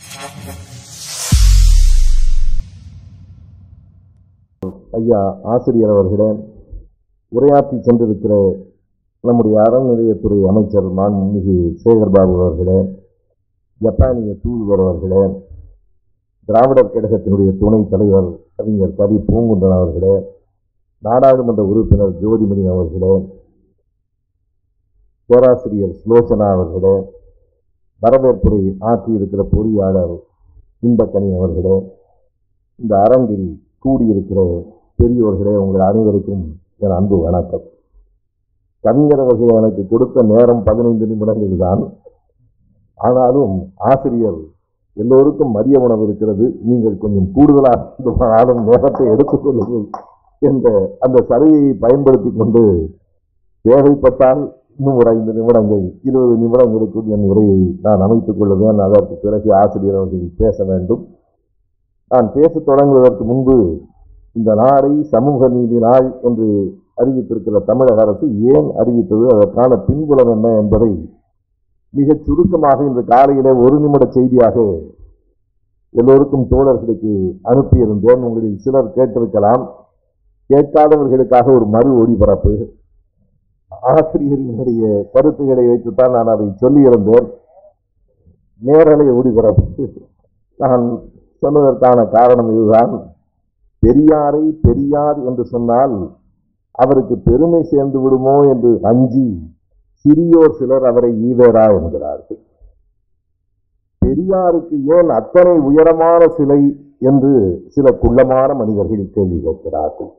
ஐயா ஆசிரியர் அவர்களே உரையாற்றி சென்றிருக்கிற நம்முடைய அறநிலையத்துறை அமைச்சர் மாண்புமிகு சேகர்பாபு அவர்களே ஜப்பானிய தூதுவர் அவர்களே திராவிடர் கழகத்தினுடைய துணைத் தலைவர் கவிஞர் கவி பூங்குன்றன் அவர்களே நாடாளுமன்ற உறுப்பினர் ஜோதிமணி அவர்களே பேராசிரியர் சுலோச்சனா அவர்களே வரவேற்புரை ஆற்றியிருக்கிற பொறியாளர் இன்பக்கனி அவர்களே இந்த அரங்கில் கூடியிருக்கிற பெரியோர்களே உங்கள் அனைவருக்கும் என் அன்பு வணக்கம் கவிஞர் அவர்கள் எனக்கு கொடுத்த நேரம் பதினைந்து நிமிடங்கள் தான் ஆனாலும் ஆசிரியர் எல்லோருக்கும் மதிய உணவு இருக்கிறது நீங்கள் கொஞ்சம் கூடுதலாக ஆளும் நேரத்தை எடுத்துக்கொள்ளுங்கள் என்ற அந்த சலுகையை பயன்படுத்தி கொண்டு தேவைப்பட்டால் இன்னும் ஒரு ஐந்து நிமிடங்கள் இருபது நிமிடங்களுக்கு என் உரையை நான் அமைத்துக் கொள்ளுவேன் அதற்கு பிறகு ஆசிரியர் அவர்கள் பேச வேண்டும் நான் பேசத் தொடங்குவதற்கு முன்பு இந்த நாளை சமூக நீதி நாள் என்று அறிவித்திருக்கிற தமிழக அரசு ஏன் அறிவித்தது அதற்கான பின்புலம் என்ன என்பதை மிகச் சுருக்கமாக இன்று காலையிலே ஒரு நிமிட செய்தியாக எல்லோருக்கும் தோழர்களுக்கு அனுப்பியிருந்தேன் உங்களில் சிலர் கேட்டிருக்கலாம் கேட்காதவர்களுக்காக ஒரு மறு ஒளிபரப்பு ஆசிரியரினுடைய கருத்துக்களை வைத்துத்தான் நான் அதை சொல்லியிருந்தேன் நேரலை ஒளிபரப்பு நான் சொன்னதற்கான காரணம் இதுதான் பெரியாரை பெரியார் என்று சொன்னால் அவருக்கு பெருமை சேர்ந்து விடுமோ என்று அஞ்சி சிறியோர் சிலர் அவரை ஈவேரா என்கிறார்கள் பெரியாருக்கு ஏன் அத்தனை உயரமான சிலை என்று சில குள்ளமான மனிதர்கள் கேள்வி கேட்கிறார்கள்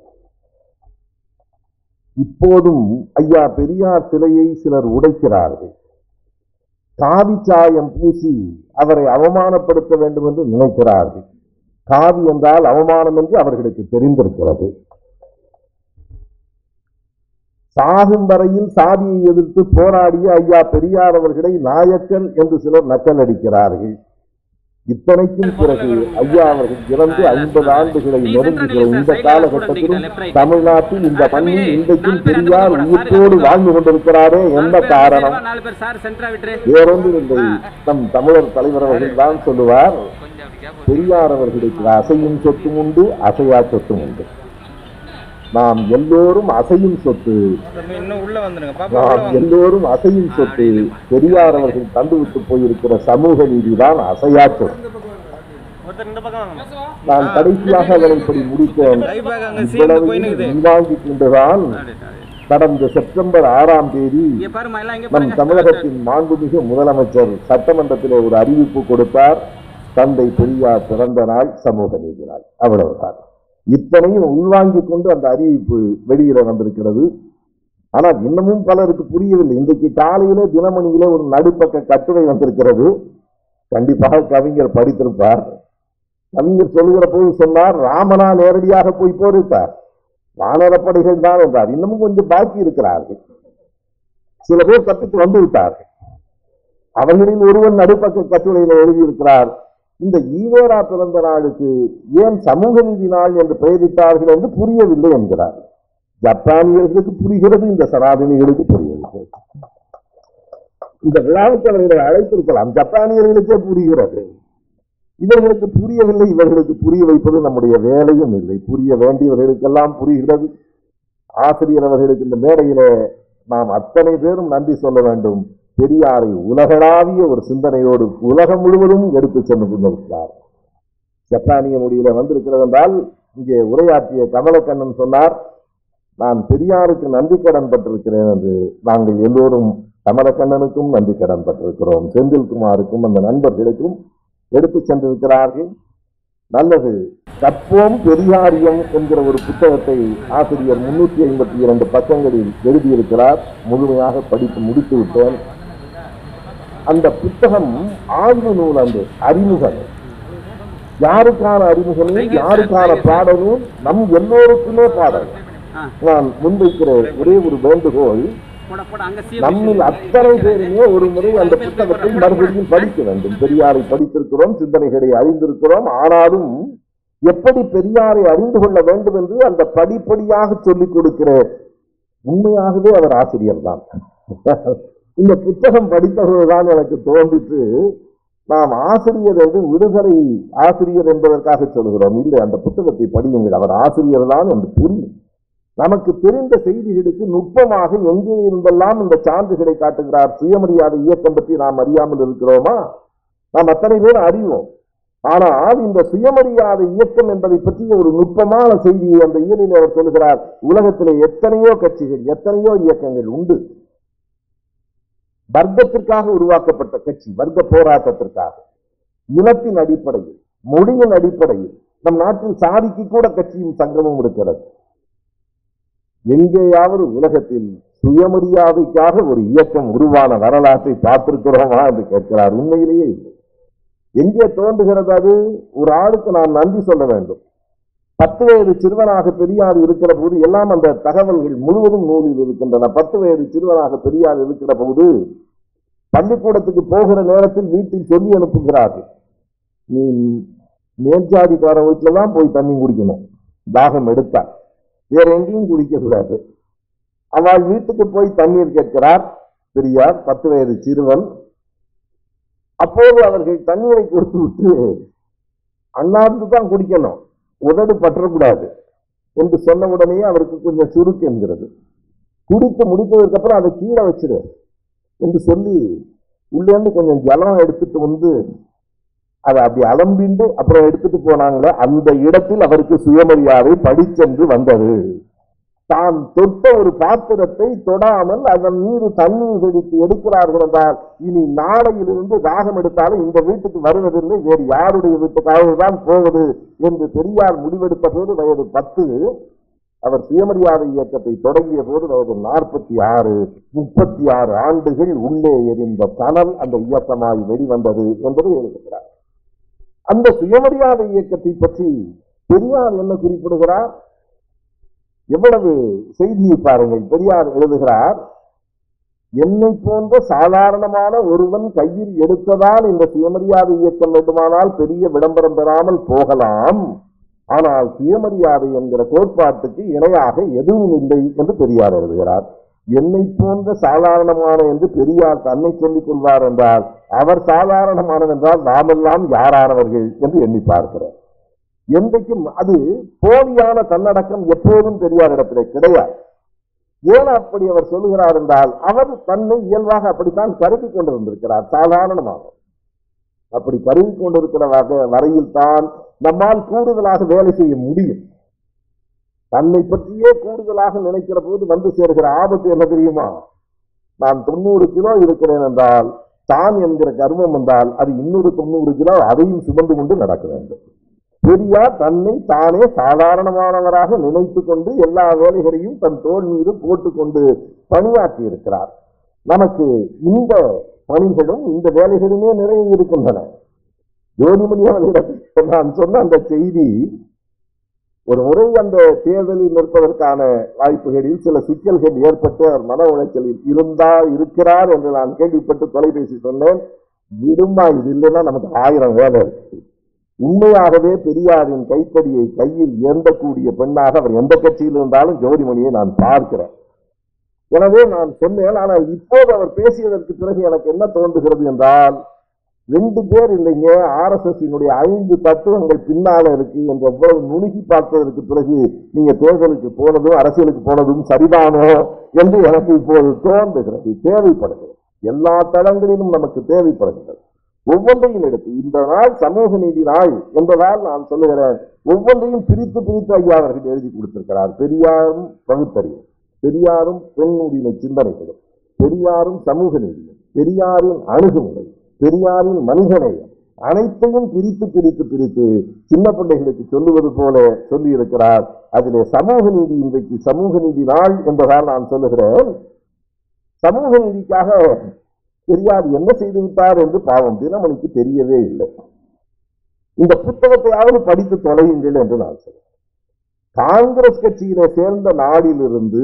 இப்போதும் ஐயா பெரியார் சிலையை சிலர் உடைக்கிறார்கள் காவி சாயம் பூசி அவரை அவமானப்படுத்த வேண்டும் என்று நினைக்கிறார்கள் காவி என்றால் அவமானம் என்று அவர்களுக்கு தெரிந்திருக்கிறது சாகும் வரையில் சாதியை எதிர்த்து போராடிய ஐயா பெரியார் அவர்களை நாயக்கன் என்று சிலர் நக்கல் அடிக்கிறார்கள் இத்தனைக்கும் பிறகு ஐயா அவர்கள் இறந்து ஐம்பது ஆண்டுகளை நெருங்குகிற இந்த காலகட்டத்திலும் தமிழ்நாட்டில் இந்த மண்ணில் இன்றைக்கும் பெரியார் உயிர்ப்போடு வாழ்ந்து கொண்டிருக்கிறாரே என்ன காரணம் நாலு பேர் சார் சென்டரா விட்டுரு வேறொன்றும் இல்லை நம் தமிழர் தலைவர் அவர்கள் தான் சொல்லுவார் கொஞ்சம் அப்படி கேப் பெரியார் அவர்களுக்கு அசையும் சொத்தும் உண்டு அசையா சொத்தும் உண்டு நாம் எல்லோரும் அசையும் சொத்து இன்னும் உள்ள வந்துருங்க பாப்பா நாம் எல்லோரும் அசையும் சொத்து பெரியார் அவர்கள் தந்துவிட்டு போயிருக்கிற சமூக நீதிதான் அசையா சொத்து ஒருத்தர் இந்த பக்கம் வாங்க நான் கடைசியாக அதனை இப்படி முடித்தேன் லைவ் பேக் அங்க சீன் போயினுக்குது உள்வாங்கிக் கொண்டுதான் கடந்த செப்டம்பர் ஆறாம் தேதி இங்க பாருமா எல்லாம் இங்க நம் பாருங்க தமிழகத்தின் மாண்புமிகு முதலமைச்சர் சட்டமன்றத்தில் ஒரு அறிவிப்பு கொடுத்தார் தந்தை பெரியார் பிறந்த நாள் சமூக நீதி நாள் அவ்வளவுதான் இத்தனையும் உள்வாங்கிக் கொண்டு அந்த அறிவிப்பு வெளியிட வந்திருக்கிறது ஆனால் இன்னமும் பலருக்கு புரியவில்லை இன்றைக்கு காலையிலே தினமணியிலே ஒரு நடுப்பக்க கட்டுரை வந்திருக்கிறது கண்டிப்பாக கவிஞர் படித்திருப்பார் கவிஞர் சொல்லுகிற போது சொன்னார் ராமனா நேரடியாக போய் போரிட்டார் வானரப்படைகள் தான் என்றார் இன்னமும் கொஞ்சம் பாக்கி இருக்கிறார்கள் சில பேர் கற்றுக்கு வந்து விட்டார்கள் அவர்களில் ஒருவன் நடுப்பக்க கட்டுரையில் எழுதியிருக்கிறார் இந்த ஈவேரா பிறந்த நாளுக்கு ஏன் சமூக நீதி நாள் என்று பெயரிட்டார்கள் என்று புரியவில்லை என்கிறார் ஜப்பானியர்களுக்கு புரிகிறது இந்த சனாதனிகளுக்கு புரியவில்லை இந்த விழாவுக்கு அவர்களை அழைத்திருக்கலாம் ஜப்பானியர்களுக்கே புரிகிறது இவர்களுக்கு புரியவில்லை இவர்களுக்கு புரிய வைப்பது நம்முடைய வேலையும் இல்லை புரிய வேண்டியவர்களுக்கெல்லாம் புரிகிறது ஆசிரியர் அவர்களுக்கு இந்த மேடையிலே நாம் அத்தனை பேரும் நன்றி சொல்ல வேண்டும் பெரியாரை உலகளாவிய ஒரு சிந்தனையோடு உலகம் முழுவதும் எடுத்து சென்று கொண்டிருக்கிறார் ஜப்பானிய மொழியில வந்திருக்கிறது என்றால் இங்கே உரையாற்றிய கமலக்கண்ணன் சொன்னார் நான் பெரியாருக்கு நன்றி கடன் பட்டிருக்கிறேன் என்று நாங்கள் எல்லோரும் கமலக்கண்ணனுக்கும் நன்றி கடன் பட்டிருக்கிறோம் செந்தில்குமாருக்கும் அந்த நண்பர்களுக்கும் எடுத்து சென்றிருக்கிறார்கள் நல்லது கற்போம் பெரியாரியம் என்கிற ஒரு புத்தகத்தை ஆசிரியர் முன்னூற்றி ஐம்பத்தி இரண்டு பக்கங்களில் எழுதியிருக்கிறார் முழுமையாக படித்து முடித்து விட்டேன் அந்த புத்தகம் ஆய்வு நூல் அந்த அறிமுகம் யாருக்கான அறிமுகமும் யாருக்கான பாடலும் நம் எல்லோருக்குமே பாடல் ஆ நான் முன்வைக்கிற ஒரே ஒரு வேண்டுகோள் போட போட அங்க சீ நம்மில் அத்தனை பேருமே ஒரு முறை அந்த புத்தகத்தை மறுபடியும் படிக்க வேண்டும் பெரியாரை படித்திருக்கிறோம் சிந்தனைகளை அறிந்திருக்கிறோம் ஆனாலும் எப்படி பெரியாரை அறிந்து கொள்ள வேண்டும் என்று அந்த படிப்படியாக சொல்லிக் கொடுக்கிற உண்மையாகவே அவர் ஆசிரியர் தான் இந்த புத்தகம் படித்தவர்கள் தான் எனக்கு தோன்றிட்டு நாம் ஆசிரியர் என்று விடுதலை ஆசிரியர் என்பதற்காக சொல்கிறோம் இல்லை அந்த புத்தகத்தை படியுங்கள் அவர் ஆசிரியர் தான் என்று புரியும் நமக்கு தெரிந்த செய்திகளுக்கு நுட்பமாக எங்கே இருந்தெல்லாம் இந்த சான்றுகளை காட்டுகிறார் சுயமரியாதை இயக்கம் பற்றி நாம் அறியாமல் இருக்கிறோமா நாம் அத்தனை பேர் அறிவோம் ஆனால் இந்த சுயமரியாதை இயக்கம் என்பதை பற்றிய ஒரு நுட்பமான செய்தியை அந்த இயலில் அவர் சொல்கிறார் உலகத்திலே எத்தனையோ கட்சிகள் எத்தனையோ இயக்கங்கள் உண்டு வர்க்கத்திற்காக உருவாக்கப்பட்ட கட்சி வர்க்க போராட்டத்திற்காக இனத்தின் அடிப்படையில் மொழியின் அடிப்படையில் நம் நாட்டில் சாதிக்கு கூட கட்சியும் சங்கமும் இருக்கிறது எங்கேயாவது உலகத்தில் சுயமரியாதைக்காக ஒரு இயக்கம் உருவான வரலாற்றை பார்த்திருக்கிறோமா என்று கேட்கிறார் உண்மையிலேயே இல்லை எங்கே தோன்றுகிறது அது ஒரு ஆளுக்கு நான் நன்றி சொல்ல வேண்டும் பத்து வயது சிறுவனாக பெரியார் இருக்கிற போது எல்லாம் அந்த தகவல்கள் முழுவதும் நூலில் இருக்கின்றன பத்து வயது சிறுவனாக பெரியார் இருக்கிற போது பள்ளிக்கூடத்துக்கு போகிற நேரத்தில் வீட்டில் சொல்லி அனுப்புகிறார்கள் நீ மேற்ஜாதிக்கார வீட்டில தான் போய் தண்ணி குடிக்கணும் தாகம் எடுத்தா வேற எங்கேயும் குடிக்க கூடாது அவள் வீட்டுக்கு போய் தண்ணீர் கேட்கிறார் பெரியார் பத்து வயது சிறுவன் அப்போது அவர்கள் தண்ணீரை கொடுத்து விட்டு அண்ணாந்து தான் குடிக்கணும் உதடு பற்றக்கூடாது என்று சொன்ன உடனே அவருக்கு கொஞ்சம் சுருக்கு என்கிறது குடித்து முடித்ததற்கு அப்புறம் அதை கீழே வச்சிரு என்று சொல்லி உள்ளேந்து கொஞ்சம் ஜலம் எடுத்துட்டு வந்து அதை அப்படி அலம்பிண்டு அப்புறம் எடுத்துட்டு போனாங்களே அந்த இடத்தில் அவருக்கு சுயமரியாதை படிச்சென்று வந்தது தான் தொட்ட ஒரு பாத்திரத்தை தொடாமல் அதன் மீது தண்ணீர் தெளித்து எடுக்கிறார்கள் என்றால் இனி நாளையிலிருந்து தாகம் எடுத்தாலும் இந்த வீட்டுக்கு வருவதில்லை வேறு யாருடைய வீட்டுக்காக தான் போவது என்று பெரியார் முடிவெடுத்த போது வயது பத்து அவர் சுயமரியாதை இயக்கத்தை தொடங்கிய போது வயது நாற்பத்தி ஆறு முப்பத்தி ஆறு ஆண்டுகள் உள்ளே எரிந்த கனல் அந்த இயக்கமாய் வெளிவந்தது என்பதை எழுதுகிறார் அந்த சுயமரியாதை இயக்கத்தை பற்றி பெரியார் என்ன குறிப்பிடுகிறார் எவ்வளவு செய்தியை பாருங்கள் பெரியார் எழுதுகிறார் என்னை போன்ற சாதாரணமான ஒருவன் கையில் எடுத்ததால் இந்த சுயமரியாதை இயக்கம் வேண்டுமானால் பெரிய விளம்பரம் பெறாமல் போகலாம் ஆனால் சுயமரியாதை என்கிற கோட்பாட்டுக்கு இணையாக எதுவும் இல்லை என்று பெரியார் எழுதுகிறார் என்னை போன்ற சாதாரணமான என்று பெரியார் தன்னை சொல்லிக் கொள்வார் என்றால் அவர் சாதாரணமானவர் என்றால் நாமெல்லாம் யாரானவர்கள் என்று எண்ணி பார்க்கிறார் என்றைக்கும் அது போலியான தன்னடக்கம் எப்போதும் பெரியாரிடத்திலே கிடையாது ஏன் அப்படி அவர் சொல்லுகிறார் என்றால் அவர் தன்னை இயல்பாக அப்படித்தான் கருதி கொண்டிருந்திருக்கிறார் சாதாரணமாக அப்படி கருதி கொண்டிருக்கிற வகை வரையில் தான் நம்மால் கூடுதலாக வேலை செய்ய முடியும் தன்னை பற்றியே கூடுதலாக நினைக்கிற போது வந்து சேர்கிற ஆபத்து என்ன தெரியுமா நான் தொண்ணூறு கிலோ இருக்கிறேன் என்றால் தான் என்கிற கர்வம் என்றால் அது இன்னொரு தொண்ணூறு கிலோ அதையும் சுமந்து கொண்டு நடக்க வேண்டும் பெரியார் தன்னை தானே சாதாரணமானவராக நினைத்து கொண்டு எல்லா வேலைகளையும் தன் தோல் மீது போட்டுக்கொண்டு பணியாற்றி இருக்கிறார் நமக்கு இந்த பணிகளும் இந்த வேலைகளுமே நிறைய இருக்கின்றன ஜோதிமணி அவர்களிடம் நான் சொன்ன அந்த செய்தி ஒரு முறை அந்த தேர்தலில் நிற்பதற்கான வாய்ப்புகளில் சில சிக்கல்கள் ஏற்பட்டு அவர் மன உளைச்சலில் இருந்தா இருக்கிறார் என்று நான் கேள்விப்பட்டு தொலைபேசி சொன்னேன் விடுமா இது இல்லைன்னா நமக்கு ஆயிரம் வேலை இருக்கு உண்மையாகவே பெரியாரின் கைத்தடியை கையில் ஏந்தக்கூடிய பெண்ணாக அவர் எந்த கட்சியில் இருந்தாலும் ஜோதிமணியை நான் பார்க்கிறேன் எனவே நான் சொன்னேன் ஆனால் இப்போது அவர் பேசியதற்கு பிறகு எனக்கு என்ன தோன்றுகிறது என்றால் ரெண்டு பேர் இல்லைங்க ஆர்எஸ்எஸ் ஐந்து தத்துவங்கள் பின்னால இருக்கு என்று எவ்வளவு நுணுகி பார்த்ததற்கு பிறகு நீங்க தேர்தலுக்கு போனதும் அரசியலுக்கு போனதும் சரிதானோ என்று எனக்கு இப்போது தோன்றுகிறது தேவைப்படுகிறது எல்லா தளங்களிலும் நமக்கு தேவைப்படுகிறது ஒவ்வொன்றையும் எடுத்து இந்த நாள் சமூக நீதி நாள் என்பதால் நான் சொல்லுகிறேன் ஒவ்வொன்றையும் பிரித்து பிரித்து ஐயா அவர்கள் எழுதி கொடுத்திருக்கிறார் பெரியாரும் பகுத்தறிவு பெரியாரும் பெண் உரிமை சிந்தனைகளும் பெரியாரும் சமூக நீதியும் பெரியாரின் அணுகுமுறை பெரியாரின் மனிதநேயம் அனைத்தையும் பிரித்து பிரித்து பிரித்து சின்ன பிள்ளைகளுக்கு சொல்லுவது போல சொல்லி இருக்கிறார் அதிலே சமூக நீதி இன்றைக்கு சமூக நீதி நாள் என்பதால் நான் சொல்லுகிறேன் சமூக நீதிக்காக பெரியார் என்ன செய்து விட்டார் என்று பாவம் தினமணிக்கு தெரியவே இல்லை இந்த புத்தகத்தையாவது படித்து தொலையுங்கள் என்று நான் சொல்றேன் காங்கிரஸ் கட்சியில சேர்ந்த நாடிலிருந்து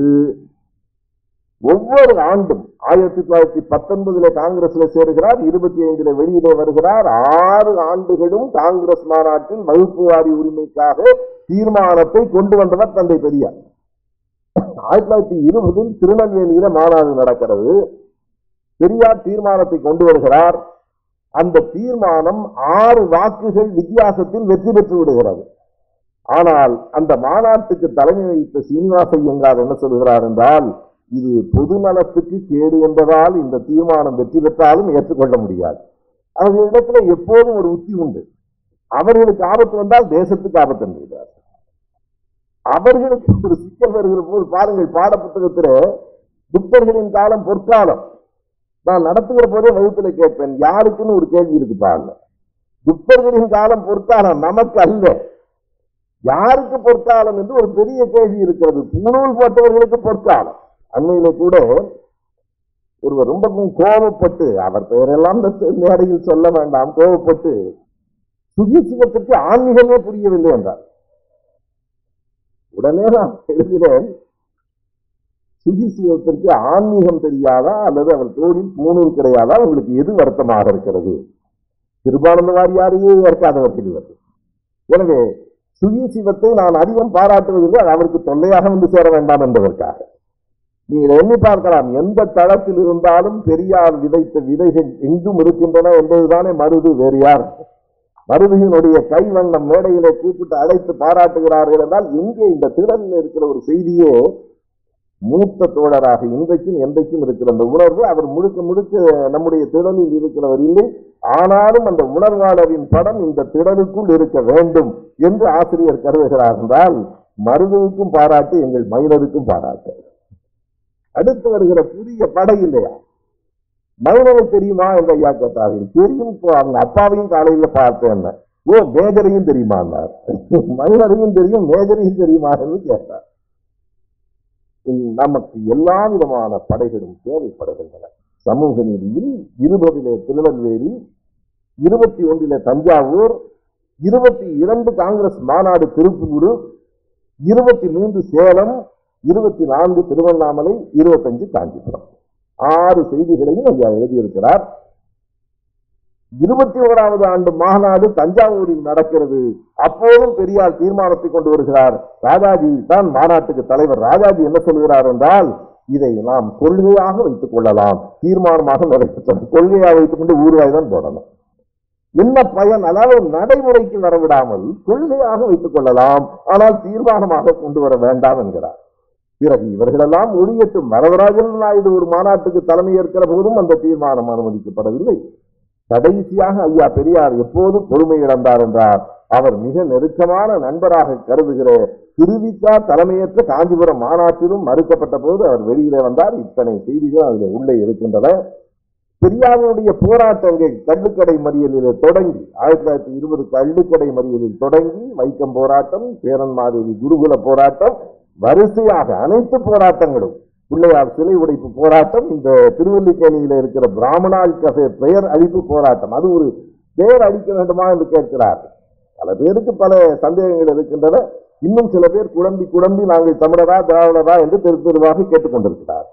ஒவ்வொரு ஆண்டும் ஆயிரத்தி தொள்ளாயிரத்தி பத்தொன்பதுல காங்கிரஸ்ல சேருகிறார் இருபத்தி ஐந்துல வெளியிலே வருகிறார் ஆறு ஆண்டுகளும் காங்கிரஸ் மாநாட்டில் வகுப்பு வாரி உரிமைக்காக தீர்மானத்தை கொண்டு வந்தவர் தந்தை பெரியார் ஆயிரத்தி தொள்ளாயிரத்தி இருபதில் திருநெல்வேலியில மாநாடு நடக்கிறது பெரியார் தீர்மானத்தை கொண்டு வருகிறார் அந்த தீர்மானம் ஆறு வாக்குகள் வித்தியாசத்தில் வெற்றி பெற்று விடுகிறது ஆனால் அந்த மாநாட்டுக்கு தலைமை வைத்த சீனிவாச ஐயங்கார் என்ன சொல்கிறார் என்றால் இது பொது நலத்துக்கு கேடு என்பதால் இந்த தீர்மானம் வெற்றி பெற்றாலும் ஏற்றுக்கொள்ள முடியாது அவர்களிடத்துல எப்போதும் ஒரு உத்தி உண்டு அவர்களுக்கு ஆபத்து வந்தால் தேசத்துக்கு ஆபத்து என்கிறார் அவர்களுக்கு ஒரு சிக்கல் வருகிற போது பாருங்கள் பாடப்புத்தகத்தில் புத்தர்களின் காலம் பொற்காலம் நான் நடத்துகிற போதே வகுப்புல கேட்பேன் யாருக்குன்னு ஒரு கேள்வி இருக்கு பாருங்க புத்தர்களின் காலம் பொற்காலம் நமக்கு அல்ல யாருக்கு பொற்காலம் என்று ஒரு பெரிய கேள்வி இருக்கிறது பூணூல் போட்டவர்களுக்கு பொற்காலம் அண்மையில கூட ஒருவர் ரொம்ப கோபப்பட்டு அவர் பெயரெல்லாம் இந்த மேடையில் சொல்ல வேண்டாம் கோபப்பட்டு சுகிசிவத்திற்கு ஆன்மீகமே புரியவில்லை என்றார் உடனே நான் எழுதினேன் சுகிசிவத்திற்கு ஆன்மீகம் தெரியாதா அல்லது அவர் தோழில் பூணூல் கிடையாதா உங்களுக்கு எது வருத்தமாக இருக்கிறது திருபானந்த வாரியாரையே ஏற்காதவர் சிறுவர் எனவே சுகிசிவத்தை நான் அதிகம் பாராட்டுவதில்லை அது அவருக்கு தொல்லையாக வந்து சேர வேண்டாம் என்பதற்காக நீங்கள் எண்ணி பார்க்கலாம் எந்த தளத்தில் இருந்தாலும் பெரியார் விதைத்த விதைகள் எங்கும் இருக்கின்றன என்பதுதானே மருது வேறு யார் மருதுகினுடைய கைவண்ணம் மேடையிலே கூப்பிட்டு அழைத்து பாராட்டுகிறார்கள் என்றால் எங்கே இந்த திறனில் இருக்கிற ஒரு செய்தியே மூத்த தோழராக இன்றைக்கும் என்றைக்கும் இருக்கிற அந்த உணர்வு அவர் முழுக்க முழுக்க நம்முடைய திடலில் இருக்கிறவர் இல்லை ஆனாலும் அந்த உணர்வாளரின் படம் இந்த திடலுக்குள் இருக்க வேண்டும் என்று ஆசிரியர் கருதுகிறார் என்றால் மருதுவுக்கும் பாராட்டு எங்கள் மைனருக்கும் பாராட்டு அடுத்து வருகிற புதிய படை இல்லையா மைனரை தெரியுமா என்ற ஐயா கேட்டார்கள் தெரியும் இப்போ அவங்க அப்பாவையும் காலையில பார்த்தேன் ஓ மேஜரையும் தெரியுமா மைனரையும் தெரியும் மேஜரையும் தெரியுமா என்று கேட்டார் நமக்கு எல்லா விதமான படைகளும் தேவைப்படுகின்றன சமூக நீதியில் இருபதிலே திருநெல்வேலி இருபத்தி ஒன்றிலே தஞ்சாவூர் இருபத்தி இரண்டு காங்கிரஸ் மாநாடு திருப்பூர் இருபத்தி மூன்று சேலம் இருபத்தி நான்கு திருவண்ணாமலை இருபத்தஞ்சு காஞ்சிபுரம் ஆறு செய்திகளையும் ஐயா எழுதியிருக்கிறார் இருபத்தி ஓராவது ஆண்டு மாநாடு தஞ்சாவூரில் நடக்கிறது அப்போதும் பெரியார் தீர்மானத்தை கொண்டு வருகிறார் ராஜாஜி தான் மாநாட்டுக்கு தலைவர் ராஜாஜி என்ன சொல்கிறார் என்றால் இதை நாம் கொள்கையாக வைத்துக் கொள்ளலாம் தீர்மானமாக நிறைவேற்றணும் கொள்கையாக வைத்துக் கொண்டு ஊர்வாய் தான் போடணும் என்ன பயன் அதாவது நடைமுறைக்கு வரவிடாமல் கொள்கையாக வைத்துக் கொள்ளலாம் ஆனால் தீர்மானமாக கொண்டு வர வேண்டாம் என்கிறார் பிறகு இவர்களெல்லாம் ஒழியட்டும் வரதராஜன் நாயுடு ஒரு மாநாட்டுக்கு தலைமையேற்கிற போதும் அந்த தீர்மானம் அனுமதிக்கப்படவில்லை கடைசியாக ஐயா பெரியார் எப்போது பொறுமை இழந்தார் என்றார் அவர் மிக நெருக்கமான நண்பராக கருதுகிற திருவிக்கா தலைமையேற்ற காஞ்சிபுரம் மாநாட்டிலும் மறுக்கப்பட்ட போது அவர் வெளியிலே வந்தார் இத்தனை செய்திகள் அதில் உள்ளே இருக்கின்றன பெரியாருடைய போராட்டங்கள் கள்ளுக்கடை மறியலில் தொடங்கி ஆயிரத்தி தொள்ளாயிரத்தி இருபது கள்ளுக்கடை மறியலில் தொடங்கி வைக்கம் போராட்டம் பேரன்மாதேவி குருகுல போராட்டம் வரிசையாக அனைத்து போராட்டங்களும் பிள்ளையார் சிலை உடைப்பு போராட்டம் இந்த திருவல்லிக்கேணியில இருக்கிற பிராமணால் கசே பெயர் அழிப்பு போராட்டம் அது ஒரு பெயர் அழிக்க வேண்டுமா என்று கேட்கிறார் பல பேருக்கு பல சந்தேகங்கள் இருக்கின்றன இன்னும் சில பேர் குழம்பி குழம்பி நாங்கள் தமிழரா திராவிடரா என்று தெரு தெருவாக கேட்டுக்கொண்டிருக்கிறார்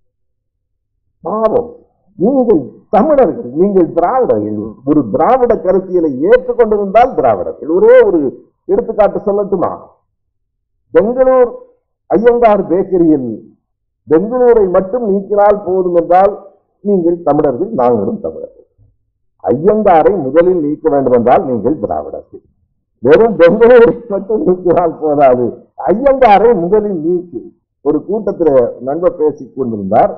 பாவம் நீங்கள் தமிழர்கள் நீங்கள் திராவிடர்கள் ஒரு திராவிட கருத்தியலை ஏற்றுக்கொண்டிருந்தால் திராவிடர்கள் ஒரே ஒரு எடுத்துக்காட்டு சொல்லட்டுமா பெங்களூர் ஐயங்கார் பேக்கரியில் பெங்களூரை மட்டும் நீக்கினால் போதும் என்றால் நீங்கள் தமிழர்கள் நாங்களும் தமிழர்கள் ஐயங்காரை முதலில் நீக்க வேண்டும் என்றால் நீங்கள் திராவிடர்கள் வெறும் பெங்களூரை மட்டும் நீக்கினால் போதாது ஐயங்காரை முதலில் நீக்கி ஒரு கூட்டத்தில் நண்பர் பேசிக் கொண்டிருந்தார்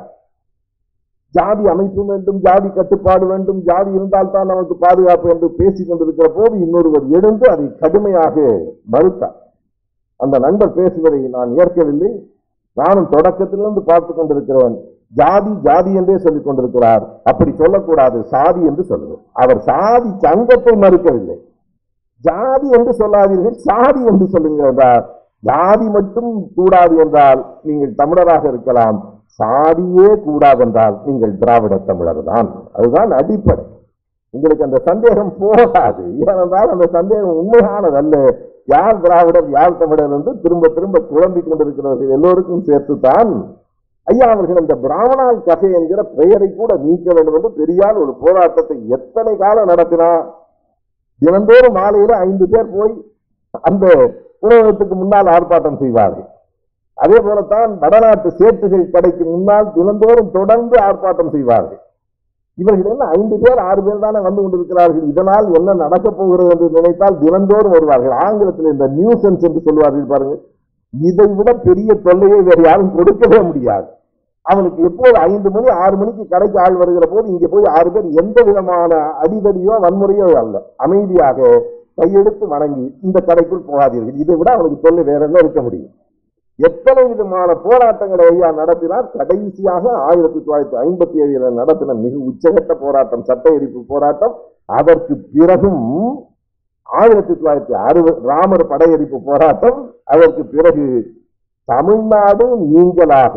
ஜாதி அமைப்பு வேண்டும் ஜாதி கட்டுப்பாடு வேண்டும் ஜாதி இருந்தால் தான் நமக்கு பாதுகாப்பு என்று பேசிக் கொண்டிருக்கிற போது இன்னொருவர் எழுந்து அதை கடுமையாக மறுத்தார் அந்த நண்பர் பேசுவதை நான் ஏற்கவில்லை நானும் தொடக்கத்திலிருந்து பார்த்து கொண்டிருக்கிறேன் ஜாதி ஜாதி என்றே சொல்லிக் கொண்டிருக்கிறார் அப்படி சொல்லக்கூடாது சாதி என்று சொல்லுவோம் அவர் சாதி சங்கத்தை மறுக்கவில்லை ஜாதி என்று சொல்லாதீர்கள் சாதி என்று சொல்லுங்கள் என்றார் ஜாதி மட்டும் கூடாது என்றால் நீங்கள் தமிழராக இருக்கலாம் சாதியே கூடாதென்றால் நீங்கள் திராவிட தமிழர் தான் அதுதான் அடிப்படை உங்களுக்கு அந்த சந்தேகம் போகாது ஏனென்றால் அந்த சந்தேகம் உண்மையானது அல்ல யார் திராவிடர் யார் தமிழர் என்று திரும்ப திரும்ப குழம்பிக் கொண்டிருக்கிறவர்கள் எல்லோருக்கும் சேர்த்துத்தான் ஐயா அவர்கள் அந்த பிராமணால் கதை என்கிற பெயரை கூட நீக்க வேண்டும் என்று பெரியார் ஒரு போராட்டத்தை எத்தனை காலம் நடத்தினார் தினந்தோறும் மாலையில ஐந்து பேர் போய் அந்த உணவகத்துக்கு முன்னால் ஆர்ப்பாட்டம் செய்வார்கள் அதே போலத்தான் வடநாட்டு சேட்டுகள் கடைக்கு முன்னால் தினந்தோறும் தொடர்ந்து ஆர்ப்பாட்டம் செய்வார்கள் இவர்கள் என்ன ஐந்து பேர் ஆறு பேர் தானே வந்து கொண்டிருக்கிறார்கள் இதனால் என்ன நடக்கப் போகிறது என்று நினைத்தால் தினந்தோறும் வருவார்கள் ஆங்கிலத்தில் இந்த நியூசன்ஸ் என்று சொல்வார்கள் பாருங்க இதை விட பெரிய தொல்லையை வேறு யாரும் கொடுக்கவே முடியாது அவனுக்கு எப்போது ஐந்து மணி ஆறு மணிக்கு கடைக்கு ஆள் வருகிற போது இங்கே போய் ஆறு பேர் எந்த விதமான அடிதடியோ வன்முறையோ அல்ல அமைதியாக கையெடுத்து வணங்கி இந்த கடைக்குள் போகாதீர்கள் இதை விட அவனுக்கு தொல்லை வேற என்ன இருக்க முடியும் எத்தனை விதமான போராட்டங்களை ஐயா நடத்தினார் கடைசியாக ஆயிரத்தி தொள்ளாயிரத்தி ஐம்பத்தி ஏழில் நடத்தின மிக உச்சகட்ட போராட்டம் சட்ட எரிப்பு போராட்டம் அதற்கு பிறகும் ஆயிரத்தி தொள்ளாயிரத்தி அறுபது ராமர் படையெடுப்பு போராட்டம் அதற்கு பிறகு தமிழ்நாடு நீங்களாக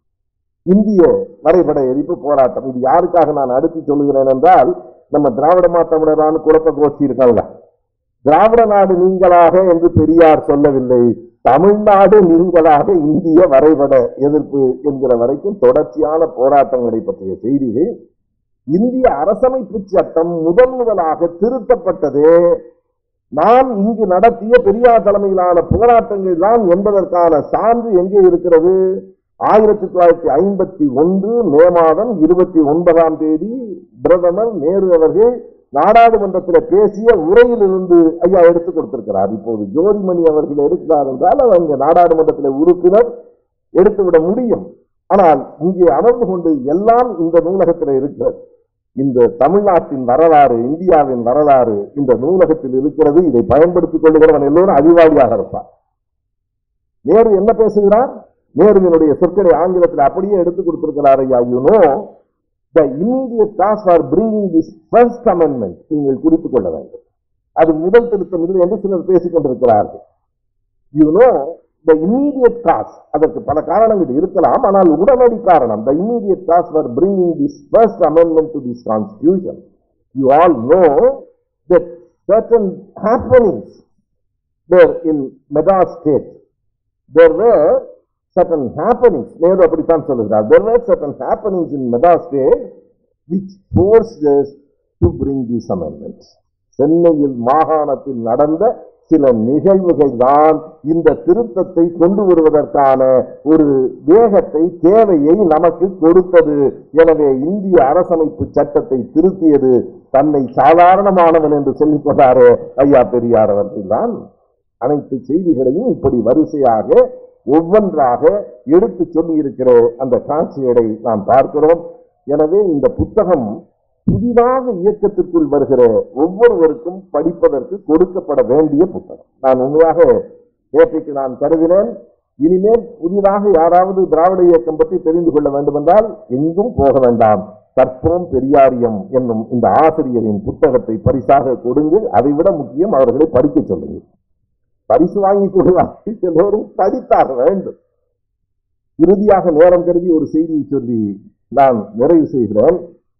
இந்திய வரைபட எரிப்பு போராட்டம் இது யாருக்காக நான் அடுத்து சொல்லுகிறேன் என்றால் நம்ம திராவிட மாத்தமிழரான குழப்ப கோஷ்டி இருக்காங்க திராவிட நாடு நீங்களாக என்று பெரியார் சொல்லவில்லை தமிழ்நாடு நீங்களாக இந்திய வரைபட எதிர்ப்பு என்கிற வரைக்கும் தொடர்ச்சியான போராட்டங்களை பற்றிய செய்திகள் இந்திய அரசமைப்பு சட்டம் முதன் முதலாக திருத்தப்பட்டது நான் இங்கு நடத்திய பெரியார் தலைமையிலான போராட்டங்கள் தான் என்பதற்கான சான்று எங்கே இருக்கிறது ஆயிரத்தி தொள்ளாயிரத்தி ஐம்பத்தி ஒன்று மே மாதம் இருபத்தி ஒன்பதாம் தேதி பிரதமர் நேரு அவர்கள் நாடாளுமன்றத்தில் பேசிய உரையிலிருந்து ஐயா எடுத்து கொடுத்திருக்கிறார் இப்போது ஜோதிமணி அவர்கள் எடுக்கிறார் என்றால் அவர் இங்கே நாடாளுமன்றத்தில் உறுப்பினர் எடுத்துவிட முடியும் ஆனால் இங்கே அமர்ந்து கொண்டு எல்லாம் இந்த நூலகத்தில் இருக்கிறது இந்த தமிழ்நாட்டின் வரலாறு இந்தியாவின் வரலாறு இந்த நூலகத்தில் இருக்கிறது இதை பயன்படுத்திக் கொள்ளுகிறவன் எல்லோரும் அறிவாளியாக இருப்பார் நேரு என்ன பேசுகிறார் நேருவினுடைய சொற்களை ஆங்கிலத்தில் அப்படியே எடுத்து கொடுத்திருக்கிறார் ஐயா you know the immediate cause for bringing this first amendment நீங்கள் குறித்துக் கொள்ள வேண்டும் அது முதல் திருத்தம் இல்லை என்று சிலர் பேசிக் கொண்டிருக்கிறார்கள் you know the immediate cause அதற்கு பல காரணங்கள் இருக்கலாம் ஆனால் உடனடி காரணம் the immediate cause for bringing this first amendment to this constitution you all know that certain happenings there in Madras state there were certain happenings Nehru அப்படித்தான் சொல்லுகிறார் there were certain happenings in Madras state which forced us to bring these amendments சென்னையில் மாகாணத்தில் நடந்த சில நிகழ்வுகள் தான் இந்த திருத்தத்தை கொண்டு வருவதற்கான ஒரு வேகத்தை தேவையை நமக்கு கொடுத்தது எனவே இந்திய அரசமைப்பு சட்டத்தை திருத்தியது தன்னை சாதாரணமானவன் என்று சொல்லிக் கொண்டாரே ஐயா பெரியார் அவர்கள்தான் அனைத்து செய்திகளையும் இப்படி வரிசையாக ஒவ்வொன்றாக எடுத்து சொல்லி இருக்கிற அந்த காட்சிகளை நாம் பார்க்கிறோம் எனவே இந்த புத்தகம் புதிதாக இயக்கத்திற்குள் வருகிற ஒவ்வொருவருக்கும் படிப்பதற்கு கொடுக்கப்பட வேண்டிய புத்தகம் நான் உண்மையாக நேற்றைக்கு நான் கருதினேன் இனிமேல் புதிதாக யாராவது திராவிட இயக்கம் பற்றி தெரிந்து கொள்ள வேண்டுமென்றால் எங்கும் போக வேண்டாம் கற்போம் பெரியாரியம் என்னும் இந்த ஆசிரியரின் புத்தகத்தை பரிசாக கொடுங்கள் அதைவிட முக்கியம் அவர்களை படிக்க சொல்லுங்கள் பரிசு வாங்கி கொடுவார்கள் எல்லோரும் படித்தாக வேண்டும் இறுதியாக நேரம் கருதி ஒரு செய்தியை சொல்லி நான் நிறைவு செய்கிறேன்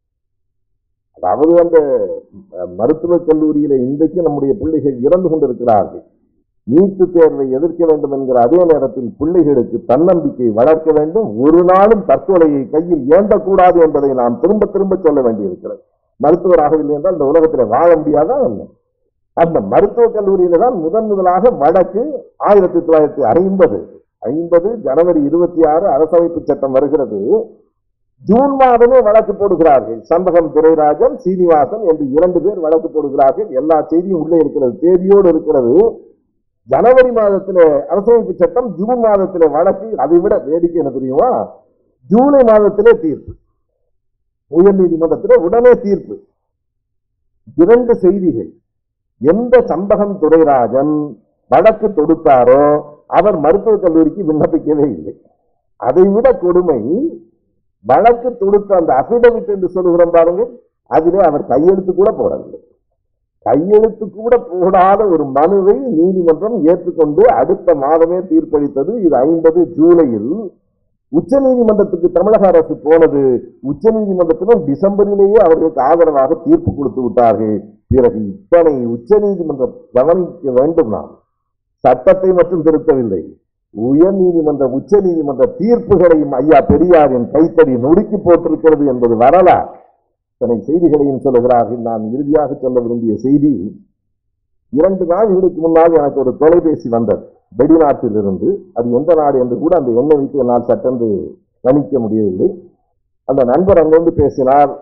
அதாவது அந்த அஹ், மருத்துவக் கல்லூரியில இன்றைக்கு நம்முடைய பிள்ளைகள் இறந்து கொண்டிருக்கிறார்கள் நீட்டு தேர்வை எதிர்க்க வேண்டும் என்கிற அதே நேரத்தில் பிள்ளைகளுக்கு தன்னம்பிக்கை வளர்க்க வேண்டும் ஒரு நாளும் தற்கொலையை கையில் ஏந்தக்கூடாது என்பதை நாம் திரும்ப திரும்ப சொல்ல வேண்டியிருக்கிறது மருத்துவராகவில்லை என்றால் இந்த உலகத்தில் வாழ முடியாதா என்ன அந்த மருத்துவக் கல்லூரியில தான் முதன் முதலாக வழக்கு ஆயிரத்தி தொள்ளாயிரத்தி ஐம்பது ஐம்பது ஜனவரி இருபத்தி ஆறு அரசமைப்பு சட்டம் வருகிறது ஜூன் மாதமே வழக்கு போடுகிறார்கள் சம்பகம் துரைராஜன் சீனிவாசன் என்று இரண்டு பேர் வழக்கு போடுகிறார்கள் எல்லா செய்தியும் உள்ளே இருக்கிறது தேதியோடு இருக்கிறது ஜனவரி மாதத்திலே அரசமைப்பு சட்டம் ஜூன் மாதத்திலே வழக்கு அதை விட வேடிக்கை என்ன தெரியுமா ஜூலை மாதத்திலே தீர்ப்பு உயர் நீதிமன்றத்திலே உடனே தீர்ப்பு இரண்டு செய்திகள் எந்த சம்பகம் துரைராஜன் வழக்கு தொடுத்தாரோ அவர் மருத்துவக் கல்லூரிக்கு விண்ணப்பிக்கவே இல்லை அதைவிட கொடுமை வழக்கு தொடுத்த அந்த அபிடவிட் என்று சொல்லுகிறோம் பாருங்க அதிலே அவர் கையெழுத்து கூட போடவில்லை கையெழுத்து கூட போடாத ஒரு மனுவை நீதிமன்றம் ஏற்றுக்கொண்டு அடுத்த மாதமே தீர்ப்பளித்தது இது ஐம்பது ஜூலையில் உச்ச நீதிமன்றத்துக்கு தமிழக அரசு போனது உச்ச நீதிமன்றத்திலும் டிசம்பரிலேயே அவர்களுக்கு ஆதரவாக தீர்ப்பு கொடுத்து விட்டார்கள் பிறகு இத்தனை உச்ச நீதிமன்றம் கவனிக்க வேண்டும் நாம் சட்டத்தை மட்டும் திருத்தவில்லை உயர் நீதிமன்ற உச்ச நீதிமன்ற தீர்ப்புகளையும் ஐயா பெரியாரின் கைத்தறி நொறுக்கி போட்டிருக்கிறது என்பது வரலாறு இத்தனை செய்திகளையும் சொல்லுகிறார்கள் நான் இறுதியாக சொல்ல விரும்பிய செய்தி இரண்டு நாள்களுக்கு முன்னால் எனக்கு ஒரு தொலைபேசி வந்தது வெளிநாட்டில் இருந்து அது எந்த நாடு என்று கூட அந்த எண்ணெய் வைத்து என்னால் சட்டென்று கணிக்க முடியவில்லை அந்த நண்பர் அங்கிருந்து பேசினார்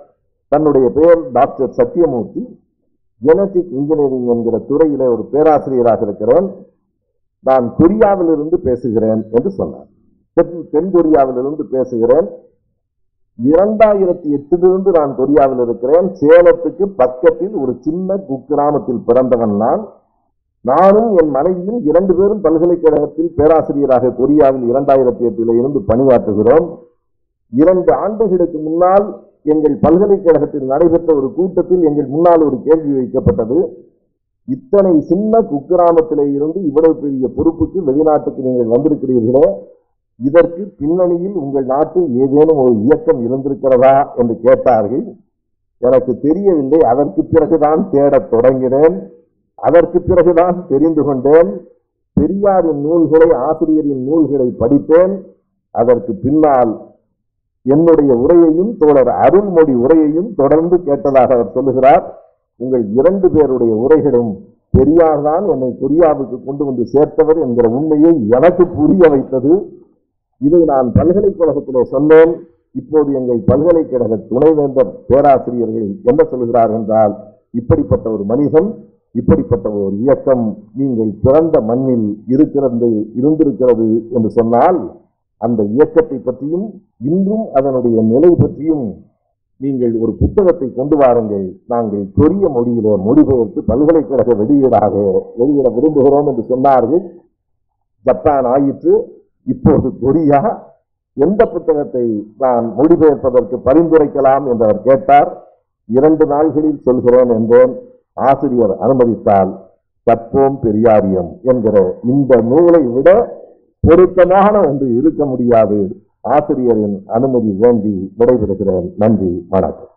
தன்னுடைய பெயர் டாக்டர் சத்யமூர்த்தி ஜெனடிக் இன்ஜினியரிங் என்கிற துறையிலே ஒரு பேராசிரியராக இருக்கிறேன் நான் கொரியாவிலிருந்து பேசுகிறேன் என்று சொன்னார் தென் தென் கொரியாவிலிருந்து பேசுகிறேன் இரண்டாயிரத்தி எட்டிலிருந்து நான் கொரியாவில் இருக்கிறேன் சேலத்துக்கு பக்கத்தில் ஒரு சின்ன குக்கிராமத்தில் பிறந்தவன் நான் நானும் என் மனைவியும் இரண்டு பேரும் பல்கலைக்கழகத்தில் பேராசிரியராக கொரியாவில் இரண்டாயிரத்தி எட்டில் இருந்து பணியாற்றுகிறோம் இரண்டு ஆண்டுகளுக்கு முன்னால் எங்கள் பல்கலைக்கழகத்தில் நடைபெற்ற ஒரு கூட்டத்தில் எங்கள் முன்னால் ஒரு கேள்வி வைக்கப்பட்டது இத்தனை சின்ன குக்கிராமத்திலே இருந்து இவ்வளவு பெரிய பொறுப்புக்கு வெளிநாட்டுக்கு நீங்கள் வந்திருக்கிறீர்களே இதற்கு பின்னணியில் உங்கள் நாட்டில் ஏதேனும் ஒரு இயக்கம் இருந்திருக்கிறதா என்று கேட்டார்கள் எனக்கு தெரியவில்லை அதற்கு பிறகுதான் தேடத் தொடங்கினேன் அதற்கு பிறகுதான் தெரிந்து கொண்டேன் பெரியாரின் நூல்களை ஆசிரியரின் நூல்களை படித்தேன் அதற்கு பின்னால் என்னுடைய உரையையும் தோழர் அருள்மொழி உரையையும் தொடர்ந்து கேட்டதாக அவர் சொல்லுகிறார் உங்கள் இரண்டு பேருடைய உரைகளும் பெரியார் தான் என்னை கொரியாவுக்கு கொண்டு வந்து சேர்த்தவர் என்கிற உண்மையை எனக்கு புரிய வைத்தது இதை நான் பல்கலைக்கழகத்திலே சொன்னேன் இப்போது எங்கள் பல்கலைக்கழக துணைவேந்தர் பேராசிரியர்கள் என்ன சொல்கிறார் என்றால் இப்படிப்பட்ட ஒரு மனிதன் இப்படிப்பட்ட ஒரு இயக்கம் நீங்கள் பிறந்த மண்ணில் இருக்கிறது இருந்திருக்கிறது என்று சொன்னால் அந்த இயக்கத்தை பற்றியும் இன்றும் அதனுடைய நிலை பற்றியும் நீங்கள் ஒரு புத்தகத்தை கொண்டு வாருங்கள் நாங்கள் கொரிய மொழியில மொழிபெயர்த்து பல்கலைக்கழக வெளியீடாக வெளியிட விரும்புகிறோம் என்று சொன்னார்கள் ஜப்பான் ஆயிற்று இப்போது கொரியா எந்த புத்தகத்தை நான் மொழிபெயர்ப்பதற்கு பரிந்துரைக்கலாம் என்று அவர் கேட்டார் இரண்டு நாள்களில் சொல்கிறேன் என்றேன் ஆசிரியர் அனுமதித்தால் கற்போம் பெரியாரியம் என்கிற இந்த நூலை விட பொருத்தமான ஒன்று இருக்க முடியாது ஆசிரியரின் அனுமதி வேண்டி விடைபெறுகிறேன் நன்றி வணக்கம்